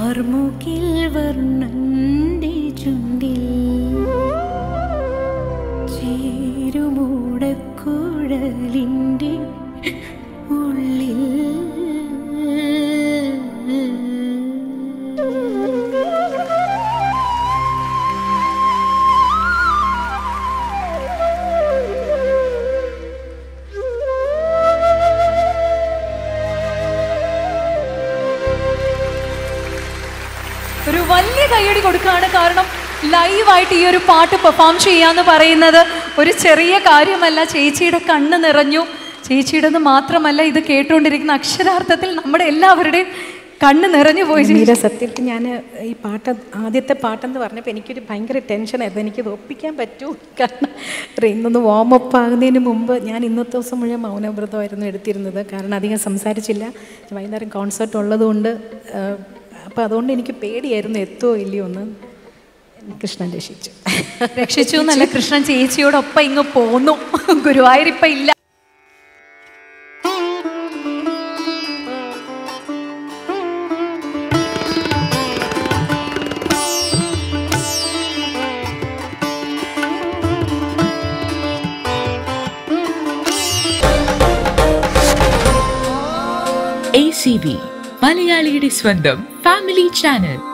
കാർമുകിൽ വർണ്ണന്റെ ചുണ്ടിൽ ചേരുമൂടക്കുഴലിൻ്റെ ഉള്ളിൽ ഒരു വലിയ കൈയടി കൊടുക്കുകയാണ് കാരണം ലൈവായിട്ട് ഈ ഒരു പാട്ട് പെർഫോം ചെയ്യാന്ന് പറയുന്നത് ഒരു ചെറിയ കാര്യമല്ല ചേച്ചിയുടെ കണ്ണ് നിറഞ്ഞു ചേച്ചിയുടേത് മാത്രമല്ല ഇത് കേട്ടുകൊണ്ടിരിക്കുന്ന അക്ഷരാർത്ഥത്തിൽ നമ്മുടെ എല്ലാവരുടെയും കണ്ണ് നിറഞ്ഞു പോയി ചേച്ചി. മീര സത്യത്തിൽ ഞാൻ ഈ പാട്ട് ആദ്യത്തെ പാട്ടെന്ന് പറഞ്ഞപ്പോൾ എനിക്കൊരു ഭയങ്കര ടെൻഷനായിരുന്നു എനിക്കിത് ഒപ്പിക്കാൻ പറ്റൂ കാരണം ഇന്നൊന്ന് വാമപ്പ് ആകുന്നതിന് മുമ്പ് ഞാൻ ഇന്നത്തെ ദിവസം മുഴുവൻ മൗനവ്രതമായിരുന്നു എടുത്തിരുന്നത് കാരണം അധികം സംസാരിച്ചില്ല വൈകുന്നേരം കോൺസേർട്ട് ഉള്ളതുകൊണ്ട് അപ്പോൾ അതുകൊണ്ട് എനിക്ക് പേടിയായിരുന്നു എത്തുമോ ഇല്ലയോ എന്ന് കൃഷ്ണൻ രക്ഷിച്ചു രക്ഷിച്ചു എന്നല്ല കൃഷ്ണൻ ചേച്ചിയോടൊപ്പം ഇങ്ങ് പോന്നു ഗുരുവായൂർ ഇപ്പൊ ഇല്ല എ സി ബി മലയാളിയുടെ സ്വന്തം ഫാമിലി ചാനൽ